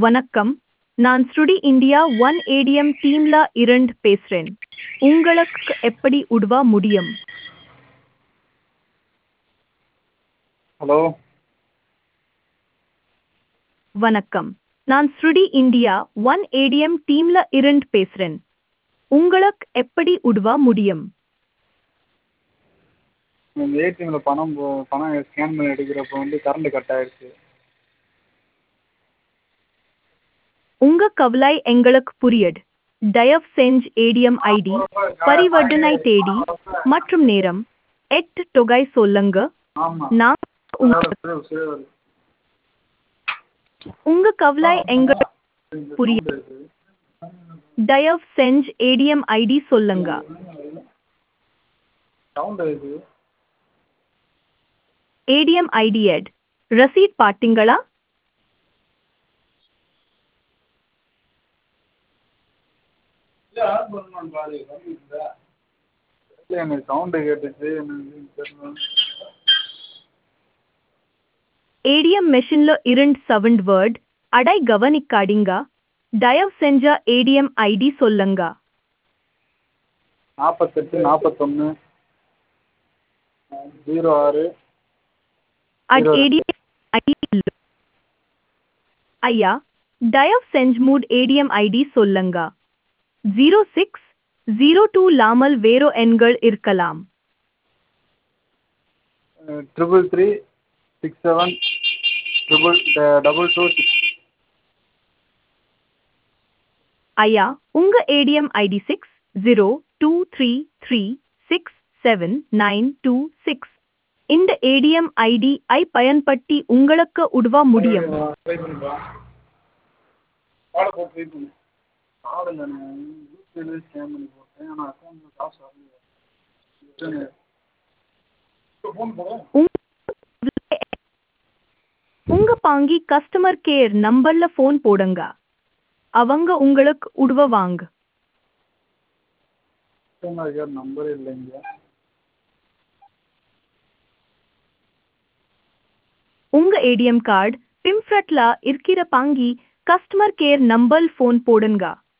வணக்கம் நான் ஸ்ருடி இந்தியா ஒன் ஏடிஎம் டீம்ல இருந்து பேசுறேன் உங்களுக்கு எப்படி உதவ முடியும் ஹலோ வணக்கம் நான் ஸ்ருடி இந்தியா ஒன் ஏடிஎம் டீம்ல இருந்து பேசுறேன் உங்களுக்கு எப்படி உதவ முடியும் இந்த ஏடிஎம்மில் பணம் போ பணம் ஸ்கேன் பண்ணி எடுக்கிறப்போ வந்து கரண்ட் கட் ஆயிடுச்சு உங்க கவலை எங்களுக்கு புரியுது தயவு செஞ்சு ஏடிஎம் ஐடி பரிவர்த்தனை தேதி மற்றும் நேரம் எட்டு தொகை சொல்லுங்க ஆமாம் நான் உங்க- சேவ் சேவ் உங்க கவலை எங்களுக்கு புரியுது தயவு செஞ்சு ஏடிஎம் ஐடி சொல்லுங்க சவுண்ட் ஆயிடுச்சு ஏடிஎம் ஐடி எட் ரசீட் பார்த்தீங்களா இல்லை எனக்கு சவுண்டு கேட்டுச்சு எனக்கு தெரியல ஏடிஎம் மெஷின்ல இருந்து சவுண்ட் வேர்ட் அடை கவனிக்காதீங்க தயவு செஞ்ச ஏடிஎம் ஐடி சொல்லுங்க நாற்பத்தெட்டு நாற்பத்தொன்று ஜீரோ ஆறு அட் இருபது. ஏடிஎம் ஐடி ஐயா தயவு செஞ்சு மூட் ஏடிஎம் ஐடி சொல்லுங்க ஜீரோ சிக்ஸ் ஜீரோ டூ லாமல் வேறோ எண்கள் இருக்கலாம் triple three six seven triple double two six ஐயா உங்க ATM ID six zero two three three six seven nine two six இந்த ஏடிஎம் ஐடி ஐ பயன்படுத்தி உங்களுக்கு உதவ முடியும் ட்ரை பண்ணிப்பா கார்டை போட்டு ட்ரை பண்ணு கார்டு இல்லை நான் யூபிஐல ஸ்கேன் பண்ணி போட்டேன் ஆனால் அக்கௌண்ட்டில் காசு வரல ஃபோன் போடுறேன் உங்க பாங்கி கஸ்டமர் கேர் நம்பர்ல ஃபோன் போடுங்க அவங்க உங்களுக்கு உதவுவாங்க கஸ்டமர் கேர் நம்பர் இல்லைங்க உங்க ஏடிஎம் கார்டு பிம்ஃப்ரட்ல இருக்கிற பாங்கி கஸ்டமர் கேர் நம்பர் ஃபோன் போடுங்க